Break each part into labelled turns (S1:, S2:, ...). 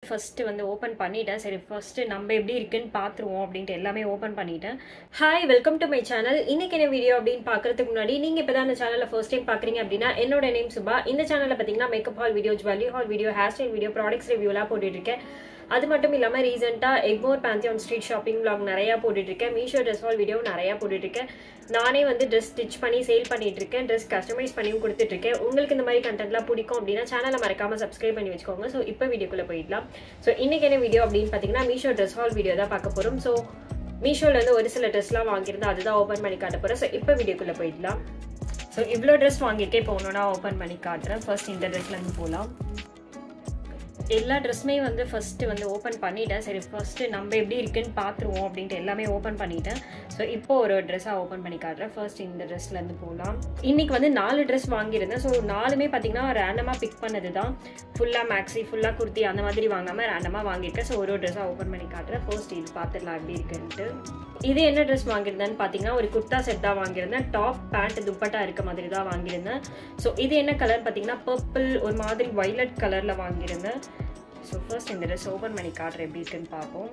S1: first வந்து open பண்ணிட்டேன் சரி ஃபஸ்ட்டு நம்ம எப்படி இருக்குன்னு பார்த்துருவோம் அப்படின்ட்டு எல்லாமே ஓப்பன் பண்ணிட்டேன் hi welcome to my channel இன்னைக்கு என்ன வீடியோ அப்படின்னு பார்க்கறதுக்கு முன்னாடி நீங்கள் இப்போ தான் அந்த சேனலில் ஃபர்ஸ்ட் டைம் பார்க்குறீங்க அப்படின்னா என்னோட நேம் சுபா இந்த சேனலில் பார்த்தீங்கன்னா makeup haul video jewellery haul video hair style video products ரிவ்யூலாம் போட்டுட்டு இருக்கேன் அது மட்டும் இல்லாமல் ரீசெண்டாக Egmore Pantheon street shopping vlog நிறையா போட்டுட்ருக்கேன் மீஷோ ட்ரெஸ் ஹால் வீடியோ நிறையா போட்டுட்ருக்கேன் நானே வந்து ட்ரெஸ் ஸ்டிச் பண்ணி சேல் பண்ணிட்டு இருக்கேன் ட்ரெஸ் கஸ்டமைஸ் பண்ணியும் கொடுத்துட்ருக்கேன் உங்களுக்கு இந்த மாதிரி கண்டென்ட்லாம் பிடிக்கும் அப்படின்னா சேனலை மறக்காமல் சப்ஸ்கிரைப் பண்ணி வச்சுக்கோங்க ஸோ இப்போ வீடியோக்குள்ளே போயிடலாம் ஸோ இன்றைக்கி என்ன வீடியோ அப்படின்னு பார்த்தீங்கன்னா மீஷோ ட்ரெஸ் ஹால் வீடியோ தான் பார்க்க போகிறோம் ஸோ மீஷோலேருந்து ஒரு சில ட்ரெஸ்லாம் வாங்கியிருந்தேன் அதுதான் ஓப்பன் பண்ணி காட்ட போகிறேன் ஸோ இப்போ வீடியோக்குள்ளே போயிடலாம் ஸோ இவ்வளோ ட்ரெஸ் வாங்கியிருக்கேன் இப்போ ஒன்று நான் ஓப்பன் பண்ணி காட்டுறேன் ஃபர்ஸ்ட் இந்த ட்ரெஸ்லேருந்து போகலாம் எல்லா ட்ரெஸ்ஸுமே வந்து ஃபஸ்ட்டு வந்து ஓப்பன் பண்ணிட்டேன் சரி ஃபஸ்ட்டு நம்ம எப்படி இருக்குன்னு பார்த்துருவோம் அப்படின்ட்டு எல்லாமே ஓப்பன் பண்ணிட்டேன் ஸோ இப்போ ஒரு ட்ரெஸ்ஸாக ஓப்பன் பண்ணி காட்டுறேன் ஃபர்ஸ்ட் இந்த ட்ரெஸ்லேருந்து போகலாம் இன்றைக்கி வந்து நாலு ட்ரெஸ் வாங்கியிருந்தேன் ஸோ நாலுமே பார்த்தீங்கன்னா ரேண்டமாக பிக் பண்ணது தான் ஃபுல்லாக மேக்ஸி ஃபுல்லாக குர்த்தி அந்த மாதிரி வாங்காமல் ரேண்டமாக வாங்கியிருக்கேன் ஸோ ஒரு ஒரு ட்ரெஸ்ஸாக ஓப்பன் பண்ணி காட்டுறேன் ஃபர்ஸ்ட் இது பார்த்துடலாம் எப்படி இருக்குன்ட்டு இது என்ன ட்ரெஸ் வாங்கியிருந்தேன்னு பார்த்தீங்கன்னா ஒரு குர்த்தா செட் தான் வாங்கியிருந்தேன் டாப் பேண்ட் துப்பட்டா இருக்க மாதிரி தான் வாங்கியிருந்தேன் ஸோ இது என்ன கலர் பார்த்தீங்கன்னா பர்பிள் ஒரு மாதிரி வைலட் கலரில் வாங்கியிருந்தேன் ஸோ ஃபர்ஸ்ட் இந்த ட்ரெஸ் ஓப்பன் பண்ணி காட்டுறேன் எப்படி இருக்குன்னு பார்ப்போம்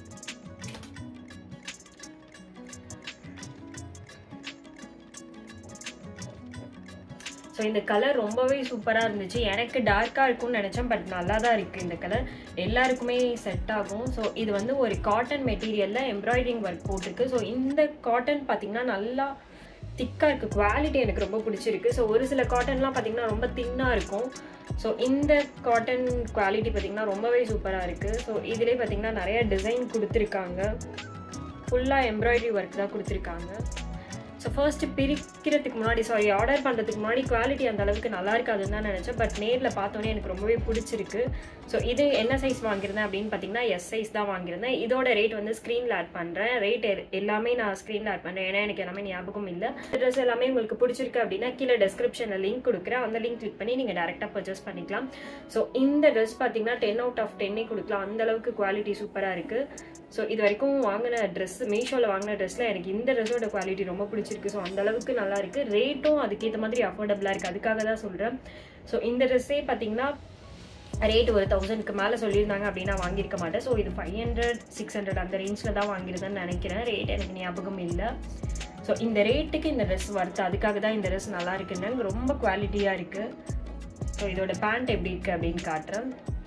S1: ஸோ இந்த கலர் ரொம்பவே சூப்பராக இருந்துச்சு எனக்கு டார்க்காக இருக்கும்னு நினச்சேன் பட் நல்லா தான் இருக்குது இந்த கலர் எல்லாருக்குமே செட் ஆகும் ஸோ இது வந்து ஒரு காட்டன் மெட்டீரியலில் எம்ப்ராய்டிங் ஒர்க் போட்டிருக்கு ஸோ இந்த காட்டன் பார்த்திங்கன்னா நல்லா திக்காக இருக்குது குவாலிட்டி எனக்கு ரொம்ப பிடிச்சிருக்கு ஸோ ஒரு சில காட்டன்லாம் பார்த்திங்கன்னா ரொம்ப தின்னாக இருக்கும் ஸோ இந்த காட்டன் குவாலிட்டி பார்த்திங்கன்னா ரொம்பவே சூப்பராக இருக்குது ஸோ இதிலே பார்த்திங்கன்னா நிறைய டிசைன் கொடுத்துருக்காங்க ஃபுல்லாக எம்ப்ராய்டரி ஒர்க் தான் கொடுத்துருக்காங்க ஸோ ஃபர்ஸ்ட்டு பிரிக்கிறதுக்கு முன்னாடி சாரி ஆர்டர் பண்ணுறதுக்கு முன்னாடி குவாலிட்டி அந்த அளவுக்கு நல்லா இருக்காதுன்னு தான் நினச்சேன் பட் நேரில் பார்த்தோன்னே எனக்கு ரொம்பவே பிடிச்சிருக்கு ஸோ இது என்ன சைஸ் வாங்கியிருந்தேன் அப்படின்னு பார்த்தீங்கன்னா எஸ் சைஸ் தான் வாங்கியிருந்தேன் இதோட ரேட் வந்து ஸ்க்ரீனில் ஆட் பண்ணுறேன் ரேட் எல்லாமே நான் ஸ்க்ரீனில் ஆட் பண்ணுறேன் ஏன்னா எனக்கு எல்லாமே ஞாபகம் இல்லை ட்ரெஸ் எல்லாமே உங்களுக்கு பிடிச்சிருக்கு அப்படின்னா கீழே டெஸ்கிரிப்ஷனில் லிங்க் கொடுக்குறேன் அந்த லிங்க் கிளிக் பண்ணி நீங்கள் டேரெக்டாக பர்ச்சேஸ் பண்ணிக்கலாம் ஸோ இந்த ட்ரெஸ் பார்த்தீங்கன்னா டென் அவுட் ஆஃப் டென்னே கொடுக்கலாம் அந்த அளவுக்கு குவாலிட்டி சூப்பராக இருக்குது ஸோ இது வரைக்கும் வாங்கின ட்ரெஸ் மீஷோவில் வாங்கின ட்ரெஸ்ஸில் எனக்கு இந்த ட்ரெஸ்ஸோட குவாலிட்டி ரொம்ப பிடிச்சிருக்கு ஸோ அந்த அளவுக்கு நல்லா இருக்குது ரேட்டும் அதுக்கேற்ற மாதிரி அஃபோர்டபுளாக இருக்குது அதுக்காக தான் சொல்கிறேன் ஸோ இந்த ட்ரெஸ்ஸே பார்த்தீங்கன்னா ரேட் ஒரு தௌசண்ட்க்கு மேலே சொல்லியிருந்தாங்க அப்படின்னா வாங்கியிருக்க மாட்டேன் ஸோ இது ஃபைவ் ஹண்ட்ரட் சிக்ஸ் ஹண்ட்ரட் அந்த ரேஞ்சில் தான் வாங்கியிருந்தேன்னு நினைக்கிறேன் ரேட் எனக்கு ஞாபகம் இல்லை ஸோ இந்த ரேட்டுக்கு இந்த ட்ரெஸ் வருது அதுக்காக தான் இந்த ட்ரெஸ் நல்லா இருக்குன்னு ரொம்ப குவாலிட்டியாக இருக்குது ஸோ இதோட பேண்ட் எப்படி இருக்குது அப்படின்னு காட்டுறேன்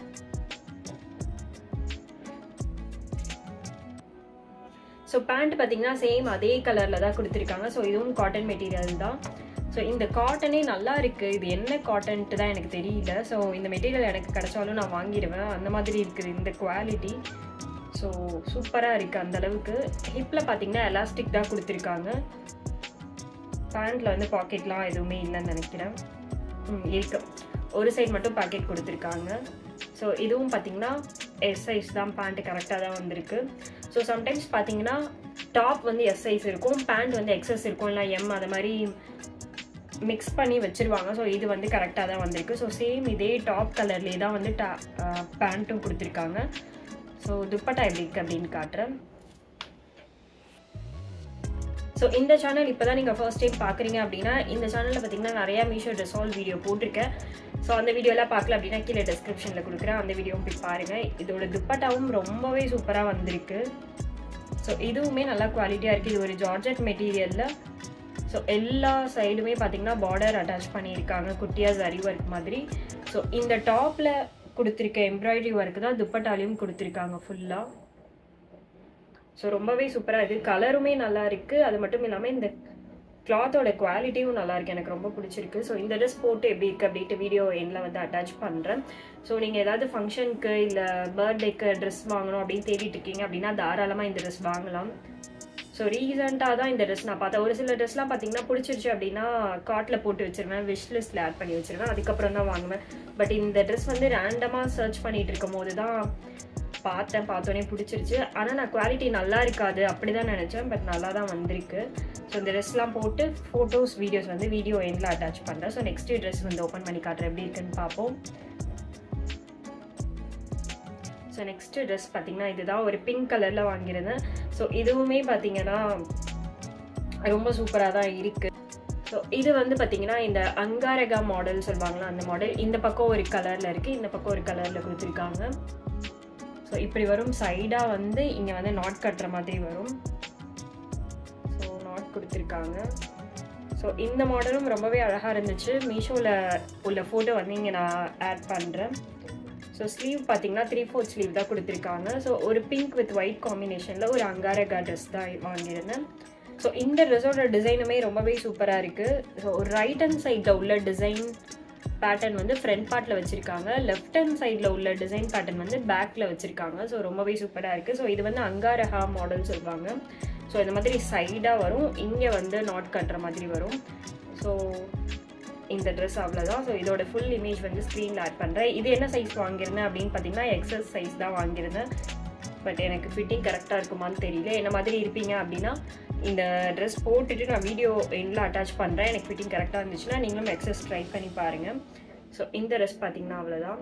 S1: ஸோ பேண்ட் பார்த்தீங்கன்னா சேம் அதே கலரில் தான் கொடுத்துருக்காங்க ஸோ இதுவும் காட்டன் மெட்டீரியல் தான் ஸோ இந்த காட்டனே நல்லா இருக்குது இது என்ன காட்டன்ட்டு தான் எனக்கு தெரியல ஸோ இந்த மெட்டீரியல் எனக்கு கிடைச்சாலும் நான் வாங்கிடுவேன் அந்த மாதிரி இருக்குது இந்த குவாலிட்டி ஸோ சூப்பராக இருக்குது அந்த அளவுக்கு ஹிப்பில் பார்த்தீங்கன்னா எலாஸ்டிக் தான் கொடுத்துருக்காங்க பேண்ட்டில் வந்து பாக்கெட்லாம் எதுவுமே இல்லைன்னு நினைக்கிறேன் ம் இருக்கு ஒரு சைட் மட்டும் பாக்கெட் கொடுத்துருக்காங்க ஸோ இதுவும் பார்த்தீங்கன்னா எஸ் சைஸ் தான் பேண்ட்டு கரெக்டாக தான் வந்திருக்கு ஸோ சம்டைம்ஸ் பார்த்தீங்கன்னா டாப் வந்து எஸ் சைஸ் இருக்கும் பேண்ட் வந்து எக்ஸஸ் இருக்கும் இல்லை எம் அது மாதிரி மிக்ஸ் பண்ணி வச்சுருவாங்க ஸோ இது வந்து கரெக்டாக தான் வந்திருக்கு ஸோ சேம் இதே டாப் கலர்லேயே தான் வந்து டா பேண்ட்டும் கொடுத்துருக்காங்க ஸோ துப்பட்டா எப்படி இருக்குது அப்படின்னு காட்டுறேன் ஸோ இந்த சேனல் இப்போ தான் நீங்கள் ஃபர்ஸ்ட் டைம் பார்க்குறீங்க அப்படின்னா இந்த சேனலில் பார்த்தீங்கன்னா நிறையா மீஷோ ட்ரெஸ் ஆல் வீடியோ போட்டிருக்கேன் ஸோ அந்த வீடியோலாம் பார்க்கல அப்படின்னா கீழே டிஸ்கிரிப்ஷனில் கொடுக்குறேன் அந்த வீடியோவும் போய் பாருங்கள் இதோட துப்பட்டாவும் ரொம்பவே சூப்பராக வந்திருக்கு ஸோ இதுவுமே நல்லா குவாலிட்டியாக இருக்குது இது ஒரு ஜார்ஜட் மெட்டீரியலில் ஸோ எல்லா சைடுமே பார்த்தீங்கன்னா பார்டர் அட்டாச் பண்ணியிருக்காங்க குட்டியாக சரி ஒர்க் மாதிரி ஸோ இந்த டாப்பில் கொடுத்துருக்க எம்ப்ராய்டரி ஒர்க் தான் துப்பட்டாலையும் கொடுத்துருக்காங்க ஃபுல்லாக ஸோ ரொம்பவே சூப்பராக இருக்குது கலருமே நல்லா இருக்குது அது மட்டும் இல்லாமல் இந்த கிளாத்தோட குவாலிட்டியும் நல்லா இருக்குது எனக்கு ரொம்ப பிடிச்சிருக்கு ஸோ இந்த ட்ரெஸ் போட்டு எப்படி இருக்குது அப்படின்ட்டு வீடியோ எண்ணில் வந்து அட்டாச் பண்ணுறேன் ஸோ நீங்கள் ஏதாவது ஃபங்க்ஷனுக்கு இல்லை பர்த்டேக்கு ட்ரெஸ் வாங்கணும் அப்படின்னு தேடிட்டு இருக்கீங்க அப்படின்னா தாராளமாக இந்த ட்ரெஸ் வாங்கலாம் ஸோ ரீசெண்டாக தான் இந்த ட்ரெஸ் நான் பார்த்தேன் ஒரு சில ட்ரெஸ்லாம் பார்த்தீங்கன்னா பிடிச்சிருச்சு அப்படின்னா கார்ட்டில் போட்டு வச்சிருவேன் விஷ் லிஸ்ட்டில் ஆட் பண்ணி வச்சிருவேன் அதுக்கப்புறம் தான் வாங்குவேன் பட் இந்த ட்ரெஸ் வந்து ரேண்டமாக சர்ச் பண்ணிட்டு இருக்கும் போது தான் பார்த்தேன் பார்த்தோன்னே பிடிச்சிருச்சு ஆனால் நான் குவாலிட்டி நல்லா இருக்காது அப்படி தான் நினச்சேன் பட் நல்லா தான் வந்திருக்கு ஸோ இந்த ட்ரெஸ்லாம் போட்டு ஃபோட்டோஸ் வீடியோஸ் வந்து வீடியோ எண்டில் அட்டாச் பண்ணுறேன் ஸோ நெக்ஸ்ட் ட்ரெஸ் வந்து ஓப்பன் பண்ணி காட்டுறேன் எப்படி இருக்குன்னு பார்ப்போம் ஸோ நெக்ஸ்ட்டு ட்ரெஸ் பார்த்தீங்கன்னா இதுதான் ஒரு பிங்க் கலரில் வாங்கியிருந்தேன் ஸோ இதுவுமே பார்த்தீங்கன்னா ரொம்ப சூப்பராக தான் இருக்குது ஸோ இது வந்து பார்த்தீங்கன்னா இந்த அங்காரகா மாடல் சொல்லுவாங்களா அந்த மாடல் இந்த பக்கம் ஒரு கலரில் இருக்குது இந்த பக்கம் ஒரு கலரில் கொடுத்துருக்காங்க ஸோ இப்படி வரும் சைடாக வந்து இங்கே வந்து நாட் கட்டுற மாதிரி வரும் ஸோ நாட் கொடுத்துருக்காங்க ஸோ இந்த மாடலும் ரொம்பவே அழகாக இருந்துச்சு மீஷோவில் உள்ள ஃபோட்டோ வந்து இங்கே நான் ஆட் பண்ணுறேன் ஸோ ஸ்லீவ் பார்த்தீங்கன்னா த்ரீ ஃபோர்த் ஸ்லீவ் தான் கொடுத்துருக்காங்க ஸோ ஒரு பிங்க் வித் ஒயிட் காம்பினேஷனில் ஒரு அங்காரகா ட்ரெஸ் தான் வாங்கியிருந்தேன் ஸோ இந்த ட்ரெஸ்ஸோட டிசைனுமே ரொம்பவே சூப்பராக இருக்குது ஸோ ஒரு ரைட் ஹேண்ட் சைடில் உள்ள டிசைன் பேட்டர்ன் வந்து ஃப்ரண்ட் பார்ட்டில் வச்சுருக்காங்க லெஃப்ட் ஹேண்ட் சைடில் உள்ள டிசைன் பேட்டர்ன் வந்து பேக்கில் வச்சுருக்காங்க ஸோ ரொம்பவே சூப்பராக இருக்குது ஸோ இது வந்து அங்காரஹா மாடல் சொல்லுவாங்க ஸோ இந்த மாதிரி சைடாக வரும் இங்கே வந்து நாட் கட்டுற மாதிரி வரும் ஸோ இந்த ட்ரெஸ் அவ்வளோதான் ஸோ இதோட ஃபுல் இமேஜ் வந்து ஸ்க்ரீனில் ஆட் பண்ணுறேன் இது என்ன சைஸ் வாங்கியிருந்தேன் அப்படின்னு பார்த்தீங்கன்னா எக்ஸஸ் சைஸ் தான் வாங்கியிருந்தேன் பட் எனக்கு ஃபிட்டிங் கரெக்டாக இருக்குமான்னு தெரியல என்ன மாதிரி இருப்பீங்க அப்படின்னா இந்த ட்ரெஸ் போட்டுட்டு நான் வீடியோ எண்டில் அட்டாச் பண்ணுறேன் எனக்கு ஃபிட்டிங் கரெக்டாக இருந்துச்சுன்னா நீங்களும் எக்ஸஸ் ட்ரை பண்ணி பாருங்கள் ஸோ இந்த ட்ரெஸ் பார்த்தீங்கன்னா அவ்வளோதான்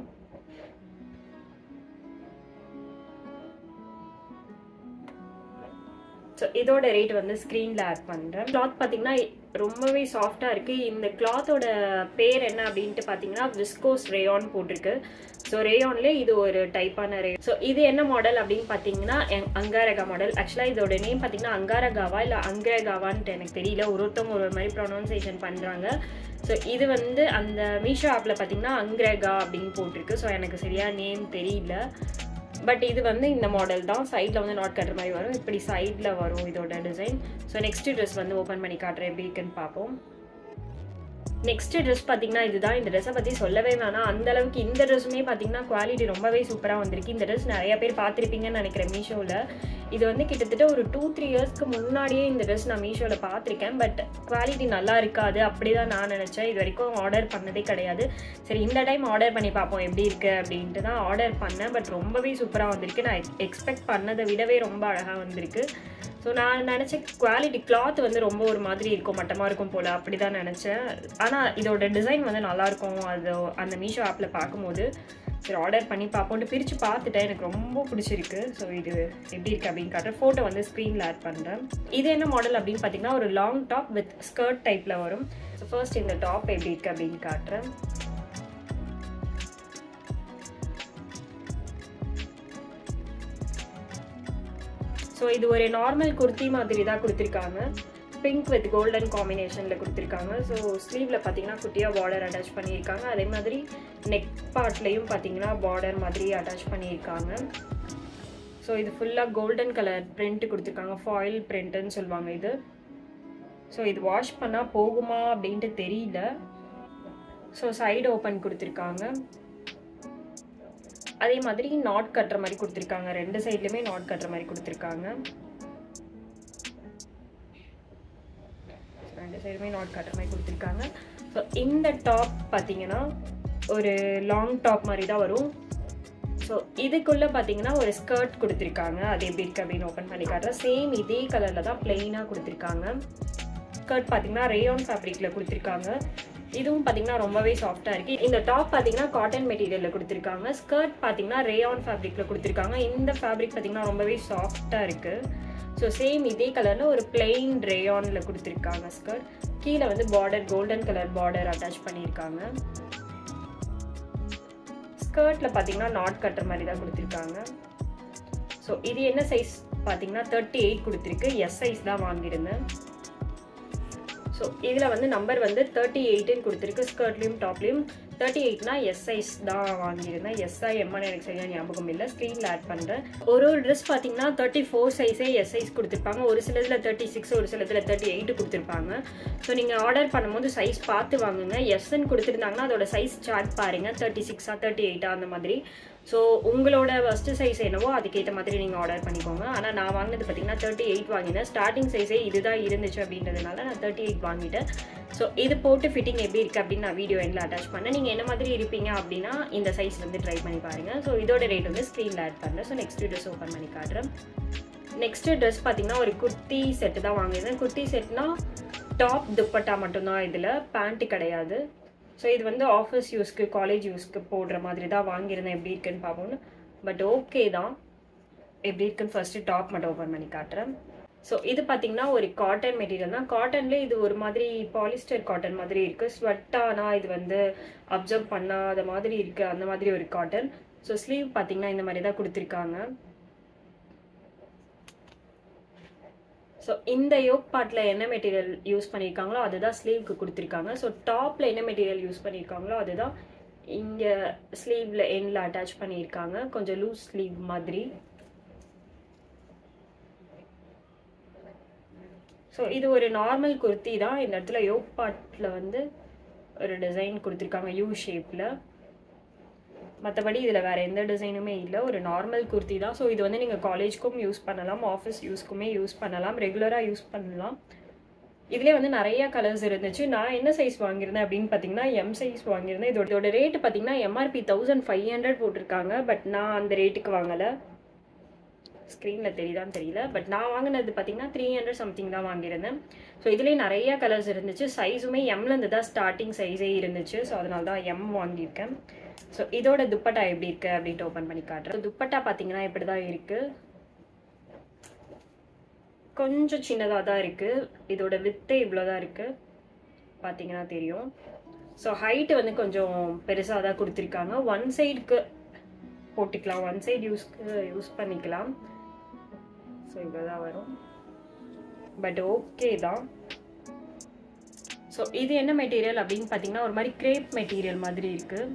S1: ஸோ இதோட ரேட் வந்து ஸ்க்ரீனில் ஆட் பண்ணுறேன் கிளாத் பார்த்தீங்கன்னா ரொம்பவே சாஃப்டாக இருக்குது இந்த கிளாத்தோட பேர் என்ன அப்படின்ட்டு பார்த்தீங்கன்னா விஸ்கோஸ் ரேயான் போட்டிருக்கு ஸோ ரேயான்லேயே இது ஒரு டைப்பான ரே ஸோ இது என்ன மாடல் அப்படின்னு பார்த்தீங்கன்னா அங்காரகா மாடல் ஆக்சுவலாக இதோட நேம் பார்த்தீங்கன்னா அங்காரகாவா இல்லை அங்கரகாவான்ட்டு எனக்கு தெரியல ஒரு ஒருத்தவங்க ஒரு மாதிரி ப்ரொனவுன்சியேஷன் பண்ணுறாங்க ஸோ இது வந்து அந்த மீஷோ ஆப்பில் பார்த்தீங்கன்னா அங்ரகா அப்படின்னு போட்டிருக்கு ஸோ எனக்கு சரியாக நேம் தெரியல பட் இது வந்து இந்த மாடல் தான் சைடில் வந்து நாட் கட்டுற மாதிரி வரும் இப்படி சைடில் வரும் இதோட டிசைன் ஸோ நெக்ஸ்ட் ட்ரெஸ் வந்து ஓப்பன் பண்ணி காட்டுறேன் எப்படி இருக்குன்னு பார்ப்போம் நெக்ஸ்ட் ட்ரெஸ் பார்த்தீங்கன்னா இதுதான் இந்த ட்ரெஸ்ஸை பற்றி சொல்லவே வேணாம் அந்த அளவுக்கு இந்த ட்ரெஸ்ஸுமே பார்த்தீங்கன்னா குவாலிட்டி ரொம்பவே சூப்பராக வந்திருக்கு இந்த ட்ரெஸ் நிறைய பேர் பார்த்துருப்பீங்கன்னு நினைக்கிறேன் மீஷோவில் இது வந்து கிட்டத்தட்ட ஒரு டூ த்ரீ இயர்ஸ்க்கு முன்னாடியே இந்த ட்ரெஸ் நான் மீஷோவில் பார்த்துருக்கேன் பட் குவாலிட்டி நல்லா இருக்காது அப்படி தான் நான் நினச்சேன் இது வரைக்கும் ஆர்டர் பண்ணதே கிடையாது சரி இந்த டைம் ஆர்டர் பண்ணி பார்ப்போம் எப்படி இருக்குது அப்படின்ட்டு தான் ஆர்டர் பண்ணேன் பட் ரொம்பவே சூப்பராக வந்திருக்கு நான் எக்ஸ்பெக்ட் பண்ணதை விடவே ரொம்ப அழகாக வந்திருக்கு ஸோ நான் நினச்ச குவாலிட்டி கிளாத் வந்து ரொம்ப ஒரு மாதிரி இருக்கும் மட்டமாக இருக்கும் போல் அப்படி தான் நினச்சேன் ஆனால் இதோட டிசைன் வந்து நல்லாயிருக்கும் அது அந்த மீஷோ ஆப்பில் பார்க்கும்போது சரி ஆர்டர் பண்ணி பார்ப்போம்ட்டு பிரித்து பார்த்துட்டேன் எனக்கு ரொம்ப பிடிச்சிருக்கு ஸோ இது எப்படி இருக்குது அப்படின்னு காட்டுறேன் ஃபோட்டோ வந்து ஸ்க்ரீனில் ஆட் பண்ணுறேன் இது என்ன மாடல் அப்படின்னு பார்த்தீங்கன்னா ஒரு லாங் டாப் வித் ஸ்கர்ட் டைப்பில் வரும் ஸோ ஃபர்ஸ்ட் இந்த டாப் எப்படி இருக்குது அப்படின்னு காட்டுறேன் ஸோ இது ஒரு நார்மல் குர்த்தி மாதிரி தான் கொடுத்துருக்காங்க பிங்க் வித் கோல்டன் காம்பினேஷனில் கொடுத்துருக்காங்க ஸோ ஸ்லீவில் பார்த்தீங்கன்னா குட்டியாக பார்டர் அட்டாச் பண்ணியிருக்காங்க அதே மாதிரி நெக் பார்ட்லேயும் பார்த்தீங்கன்னா பார்டர் மாதிரி அட்டாச் பண்ணியிருக்காங்க ஸோ இது ஃபுல்லாக கோல்டன் கலர் பிரிண்ட் கொடுத்துருக்காங்க ஃபாயில் பிரிண்ட்டுன்னு சொல்லுவாங்க இது ஸோ இது வாஷ் பண்ணால் போகுமா அப்படின்ட்டு தெரியல ஸோ சைடு ஓப்பன் கொடுத்துருக்காங்க அதே மாதிரி நாட் கட்டுற மாதிரி கொடுத்துருக்காங்க ரெண்டு சைட்லையுமே நாட் கட்டுற மாதிரி கொடுத்துருக்காங்க ரெண்டு சைடுமே நாட் கட்டுற மாதிரி கொடுத்துருக்காங்க ஸோ இந்த டாப் பார்த்தீங்கன்னா ஒரு லாங் டாப் மாதிரி தான் வரும் ஸோ இதுக்குள்ளே பார்த்தீங்கன்னா ஒரு ஸ்கர்ட் கொடுத்துருக்காங்க அது எப்படி இருக்குது அப்படின்னு ஓப்பன் பண்ணி காட்டுறேன் சேம் இதே கலரில் தான் பிளெயினாக கொடுத்துருக்காங்க ஸ்கர்ட் பார்த்தீங்கன்னா ரேயான் ஃபேப்ரிக்கில் கொடுத்துருக்காங்க இதுவும் பார்த்தீங்கன்னா ரொம்பவே சாஃப்டாக இருக்குது இந்த டாப் பார்த்தீங்கன்னா காட்டன் மெட்டீரியலில் கொடுத்துருக்காங்க ஸ்கர்ட் பார்த்தீங்கன்னா ரேயான் ஃபேப்ரிக்கில் கொடுத்துருக்காங்க இந்த ஃபேப்ரிக் பார்த்தீங்கன்னா ரொம்பவே சாஃப்டாக இருக்குது ஸோ சேம் இதே கலரில் ஒரு பிளெயின் ரேயானில் கொடுத்துருக்காங்க ஸ்கர்ட் கீழே வந்து border golden colour border attach பண்ணியிருக்காங்க ஸ்கர்ட்டில் பார்த்தீங்கன்னா நாட் கட்டுற மாதிரி தான் கொடுத்துருக்காங்க ஸோ இது என்ன சைஸ் பார்த்தீங்கன்னா தேர்ட்டி எயிட் கொடுத்துருக்கு எஸ் சைஸ் தான் வாங்கியிருந்தேன் ஸோ இதில் வந்து நம்பர் வந்து தேர்ட்டி எயிட்டுன்னு கொடுத்துருக்கு ஸ்கர்ட்லேயும் டாப்லேயும் தேர்ட்டி எயிட்னா எஸ் சைஸ் தான் வாங்கியிருந்தேன் எஸ்ஐ எம்என் எனக்கு சரியாக ஞாபகம் இல்லை ஸ்க்ரீனில் ஆட் பண்ணுறேன் ஒரு ஒரு ட்ரெஸ் பார்த்தீங்கன்னா தேர்ட்டி ஃபோர் சைஸே எஸ் சைஸ் கொடுத்துருப்பாங்க ஒரு சிலதில் தேர்ட்டி சிக்ஸ் ஒரு சிலதில் தேர்ட்டி எயிட்டு கொடுத்துருப்பாங்க ஸோ நீங்கள் ஆர்டர் பண்ணும்போது சைஸ் பார்த்து வாங்குங்க எஸ்ன்னு கொடுத்துருந்தாங்கன்னா அதோட சைஸ் சார்ட் பாருங்கள் தேர்ட்டி சிக்ஸா தேர்ட்டி எயிட்டா அந்த மாதிரி ஸோ உங்களோட ஃபஸ்ட்டு சைஸ் என்னவோ அதுக்கேற்ற மாதிரி நீங்கள் ஆர்டர் பண்ணிக்கோங்க ஆனால் நான் வாங்கினது பார்த்தீங்கன்னா தேர்ட்டி எயிட் வாங்கினேன் ஸ்டார்டிங் சைஸே இதுதான் இருந்துச்சு அப்படின்றதுனால நான் தேர்ட்டி எயிட் வாங்கிட்டேன் ஸோ இது போட்டு ஃபிட்டிங் எப்படி இருக்குது அப்படின்னு நான் வீடியோ எண்டில் அட்டாச் பண்ணேன் நீங்கள் என்ன மாதிரி இருப்பீங்க அப்படின்னா இந்த சைஸ் வந்து ட்ரை பண்ணி பாருங்கள் ஸோ இதோட ரேட் வந்து ஸ்க்ரீனில் ஆட் பண்ணுறேன் ஸோ நெக்ஸ்ட் ட்ரெஸ் ஓப்பன் பண்ணி காட்டுறேன் நெக்ஸ்ட் ட்ரெஸ் பார்த்தீங்கன்னா ஒரு குர்த்தி செட்டு தான் வாங்கியிருந்தேன் குர்த்தி செட்னா டாப் துப்பட்டா மட்டும்தான் இதில் பேண்ட்டு கிடையாது ஸோ இது வந்து ஆஃபீஸ் யூஸ்க்கு காலேஜ் யூஸ்க்கு போடுற மாதிரி தான் வாங்கியிருந்தேன் எப்படி இருக்குன்னு பார்ப்போம்னு பட் ஓகே தான் எப்படி இருக்குன்னு ஃபர்ஸ்ட்டு டாப் மட்டும் ஓப்பன் பண்ணி காட்டுறேன் ஸோ இது பார்த்தீங்கன்னா ஒரு காட்டன் மெட்டீரியல் தான் காட்டன்லேயே இது ஒரு மாதிரி பாலிஸ்டர் காட்டன் மாதிரி இருக்குது ஸ்வெட்டானா இது வந்து அப்சர்வ் பண்ணாத மாதிரி இருக்குது அந்த மாதிரி ஒரு காட்டன் ஸோ ஸ்லீவ் பார்த்தீங்கன்னா இந்த மாதிரி தான் கொடுத்துருக்காங்க ஸோ இந்த யோக் பார்ட்டில் என்ன மெட்டீரியல் யூஸ் பண்ணியிருக்காங்களோ அதுதான் ஸ்லீவ்க்கு கொடுத்துருக்காங்க ஸோ டாப்பில் என்ன மெட்டீரியல் யூஸ் பண்ணியிருக்காங்களோ அதுதான் இங்கே ஸ்லீவில் எண்டில் அட்டாச் பண்ணியிருக்காங்க கொஞ்சம் லூஸ் ஸ்லீவ் மாதிரி ஸோ இது ஒரு நார்மல் குர்த்தி தான் இந்த இடத்துல யோக் பார்ட்டில் வந்து ஒரு டிசைன் கொடுத்துருக்காங்க யூ ஷேப்பில் மற்றபடி இதில் வேறு எந்த டிசைனுமே இல்லை ஒரு நார்மல் குர்த்தி தான் ஸோ இது வந்து நீங்கள் காலேஜ்க்கும் யூஸ் பண்ணலாம் ஆஃபீஸ் யூஸ்க்குமே யூஸ் பண்ணலாம் ரெகுலராக யூஸ் பண்ணலாம் இதுலேயே வந்து நிறைய கலர்ஸ் இருந்துச்சு நான் என்ன சைஸ் வாங்கியிருந்தேன் அப்படின்னு பார்த்தீங்கன்னா எம் சைஸ் வாங்கியிருந்தேன் இதோட இதோட ரேட்டு பார்த்தீங்கன்னா எம்ஆர்பி தௌசண்ட் ஃபைவ் ஹண்ட்ரட் போட்டிருக்காங்க பட் நான் அந்த ரேட்டுக்கு வாங்கலை ஸ்க்ரீனில் தெரியுதான்னு தெரியல பட் நான் வாங்கினது பார்த்தீங்கன்னா த்ரீ ஹண்ட்ரட் சம்திங் தான் வாங்கியிருந்தேன் ஸோ இதுலேயே நிறைய கலர்ஸ் இருந்துச்சு சைஸுமே எம்லேருந்து தான் ஸ்டார்டிங் சைஸே இருந்துச்சு ஸோ அதனால தான் எம் வாங்கியிருக்கேன் ஸோ இதோட துப்பட்டா எப்படி இருக்குது அப்படின்ட்டு ஓப்பன் பண்ணி காட்டுறேன் துப்பட்டா பார்த்தீங்கன்னா இப்படி தான் இருக்குது கொஞ்சம் சின்னதாக தான் இருக்குது இதோட வித்தே இவ்வளோ தான் இருக்குது பார்த்தீங்கன்னா தெரியும் ஸோ ஹைட்டு வந்து கொஞ்சம் பெருசாக தான் கொடுத்துருக்காங்க ஒன் சைடுக்கு போட்டுக்கலாம் ஒன் சைடு யூஸ்க்கு யூஸ் பண்ணிக்கலாம் ஸோ இவ்வளோ தான் வரும் பட் ஓகே தான் ஸோ இது என்ன மெட்டீரியல் அப்படின்னு பார்த்தீங்கன்னா ஒரு மாதிரி கிரேப் மெட்டீரியல் மாதிரி இருக்குது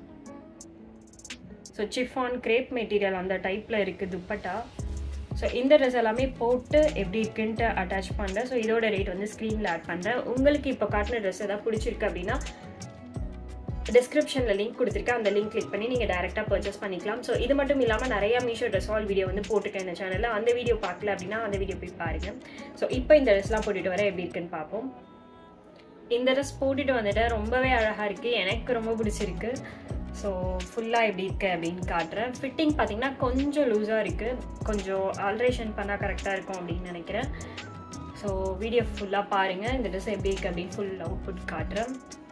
S1: ஸோ சிஃபான் கிரேப் மெட்டீரியல் அந்த டைப்பில் இருக்குது துப்பட்டா ஸோ இந்த ட்ரெஸ் எல்லாமே போட்டு எப்படி இருக்குன்ட்டு அட்டாச் பண்ணுறேன் ஸோ இதோட ரேட் வந்து ஸ்க்ரீனில் ஆட் பண்ணுறேன் உங்களுக்கு இப்போ காட்டின ட்ரெஸ் எதாவது பிடிச்சிருக்கு அப்படின்னா டிஸ்கிரிப்ஷனில் லிங்க் கொடுத்துருக்கேன் அந்த லிங்க் கிளிக் பண்ணி நீங்கள் டேரெக்டாக பர்ச்சேஸ் பண்ணிக்கலாம் ஸோ இது மட்டும் இல்லாமல் நிறையா மீஷோ ட்ரெஸ் ஆல் வீடியோ வந்து போட்டுருக்கேன் இந்த சேனலில் அந்த வீடியோ பார்க்கல அப்படின்னா அந்த வீடியோ போய் பாருங்கள் ஸோ இப்போ இந்த ட்ரெஸ்லாம் போட்டுட்டு வர எப்படி இருக்குன்னு பார்ப்போம் இந்த ட்ரெஸ் போட்டுட்டு வந்துட்டு ரொம்பவே அழகாக இருக்குது எனக்கு ரொம்ப பிடிச்சிருக்கு ஸோ ஃபுல்லாக எப்படி இருக்குது அப்படின்னு காட்டுறேன் ஃபிட்டிங் பார்த்தீங்கன்னா கொஞ்சம் லூஸாக இருக்குது கொஞ்சம் ஆல்ட்ரேஷன் பண்ணால் கரெக்டாக இருக்கும் அப்படின்னு நினைக்கிறேன் ஸோ வீடியோ ஃபுல்லாக பாருங்கள் இந்த ட்ரெஸ் எப்படி இருக்குது அப்படின்னு ஃபுல் அவுட்புட் காட்டுறேன்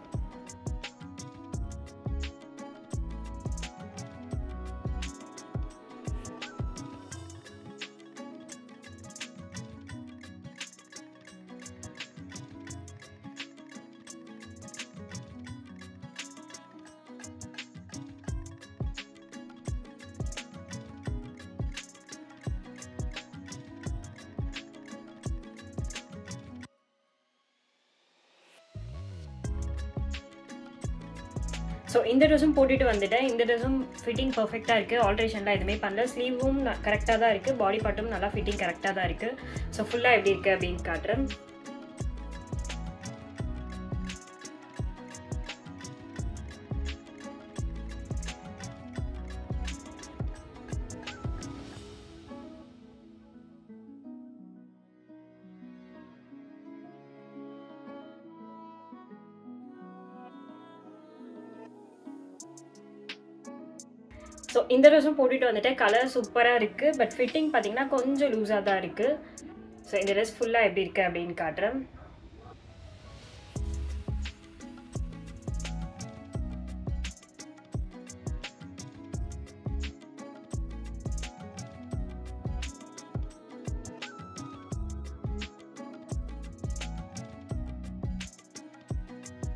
S1: ஸோ இந்த ட்ரெஸ்ஸும் போட்டுட்டு வந்துட்டேன் இந்த ட்ரெஸ்ஸும் ஃபிட்டிங் பர்ஃபெக்டாக இருக்குது ஆல்ட்ரேஷன்லாம் எதுவுமே பண்ணல ஸ்லீவும் கரெக்டாக தான் இருக்குது பாடி பார்ட்டும் நல்லா ஃபிட்டிங் கரெக்டாக தான் இருக்குது ஸோ ஃபுல்லாக எப்படி இருக்குது அப்படின்னு காட்டுறேன் ஸோ இந்த ட்ரெஸ்ஸும் போட்டுட்டு வந்துட்டேன் கலர் சூப்பராக இருக்குது பட் ஃபிட்டிங் பார்த்தீங்கன்னா கொஞ்சம் லூஸாக தான் இருக்குது ஸோ இந்த ட்ரெஸ் ஃபுல்லாக எப்படி இருக்குது அப்படின்னு காட்டுறேன்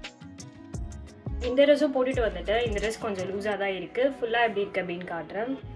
S1: இந்த ட்ரெஸ்ஸும் போட்டுட்டு வந்துட்டேன் இந்த ட்ரெஸ் கொஞ்சம் லூஸாக தான் இருக்குது ஃபுல்லாக எப்படி இருக்குது அப்படின்னு காட்டுறேன்